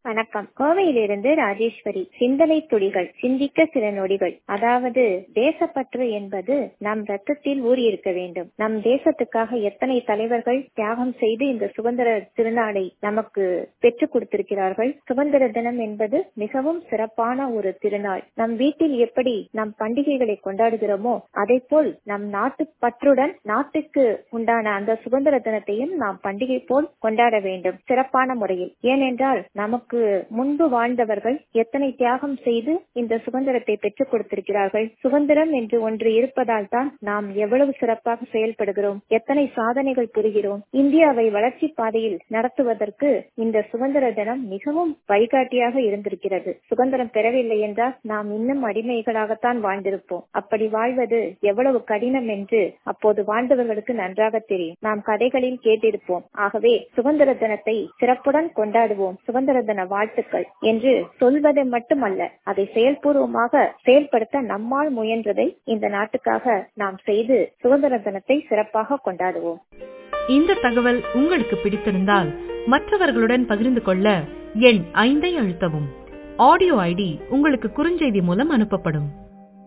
வணக்கம் கோவையிலிருந்து ராஜேஸ்வரி சிந்தனை துளிகள் சிந்திக்க சில நொடிகள் அதாவது தேசப்பற்று என்பது நம் ரத்தத்தில் ஊறியிருக்க வேண்டும் நம் தேசத்துக்காக எத்தனை தலைவர்கள் தியாகம் செய்து இந்த சுதந்திர திருநாளை நமக்கு பெற்றுக் கொடுத்திருக்கிறார்கள் சுதந்திர தினம் என்பது மிகவும் சிறப்பான ஒரு திருநாள் நம் வீட்டில் எப்படி நம் பண்டிகைகளை கொண்டாடுகிறோமோ அதை போல் நம் நாட்டு பற்றுடன் நாட்டுக்கு உண்டான அந்த சுதந்திர தினத்தையும் நாம் பண்டிகை போல் கொண்டாட வேண்டும் சிறப்பான முறையில் ஏனென்றால் நமக்கு முன்பு வாழ்ந்தவர்கள் எத்தனை தியாகம் செய்து இந்த சுதந்திரத்தை பெற்றுக் கொடுத்திருக்கிறார்கள் சுதந்திரம் என்று ஒன்று இருப்பதால் தான் நாம் எவ்வளவு சிறப்பாக செயல்படுகிறோம் எத்தனை சாதனைகள் புரிகிறோம் இந்தியாவை வளர்ச்சி பாதையில் நடத்துவதற்கு இந்த சுதந்திர தினம் மிகவும் வழிகாட்டியாக இருந்திருக்கிறது சுதந்திரம் பெறவில்லை என்றால் நாம் இன்னும் அடிமைகளாகத்தான் வாழ்ந்திருப்போம் அப்படி வாழ்வது எவ்வளவு கடினம் என்று அப்போது வாழ்ந்தவர்களுக்கு நன்றாக தெரியும் நாம் கதைகளில் கேட்டிருப்போம் ஆகவே சுதந்திர தினத்தை சிறப்புடன் கொண்டாடுவோம் சுதந்திர தின வாழ்த்துக்கள் என்று சொல்வது மட்டுமல்ல அதை செயல்பூர்வமாக செயல்படுத்த நம்மால் முயன்றதை இந்த நாட்டுக்காக நாம் செய்து சுதந்திர தினத்தை சிறப்பாக கொண்டாடுவோம் இந்த தகவல் உங்களுக்கு பிடித்திருந்தால் மற்றவர்களுடன் பகிர்ந்து கொள்ள எண் ஐந்தை அழுத்தவும் ஆடியோ ஐடி உங்களுக்கு குறுஞ்செய்தி மூலம் அனுப்பப்படும்